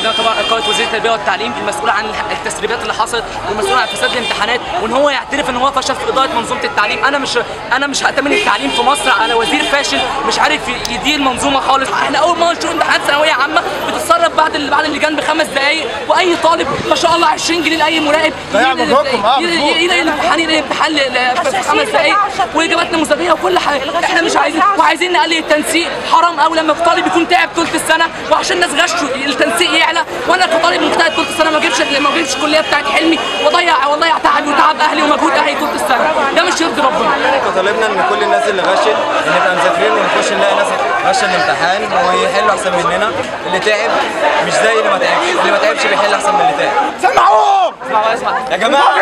عندنا طبعا قائد وزير التربيه والتعليم المسؤول عن التسريبات اللي حصلت والمسؤول عن فساد الامتحانات وان هو يعترف ان هو فشل في اداره منظومه التعليم انا مش انا مش هأتمن التعليم في مصر على وزير فاشل مش عارف يدير منظومه خالص احنا اول ما نشوف امتحانات ثانويه عامه بتتصرف بعد ال- بعد اللجان بخمس دقائق واي طالب ما شاء الله 20 جنيه لاي مراقب ضيع يلاقي- مجهودكم، آه، يلاقي- مظبوط. يلاقي الامتحان يلاقي الامتحان ل- ل- في خمس دقائق واجابات نموذجيه وكل حاجه احنا مش عايزين وعايزين نقلل التنسيق حرام قوي لما الطالب يكون تعب ثلث السنه وعشان الناس غشوا التنسيق يعلى وانا كطالب مجتهد ثلث السنه ما اجيبش ما اجيبش الكليه بتاعت حلمي واضيع واضيع تعبي وتعب اهلي ومجهود اهلي ثلث السنه ده مش يرضي ربنا طالبنا ان كل الناس اللي غشت نبقى مذاكرين ونخش نلاقي ناس غش الامتحان ويحلوا احسن مننا اللي تعب مش زي اللي ما تعبش اللي ما تعبش بيحل احسن من اللي تعب سمعوهم يا جماعه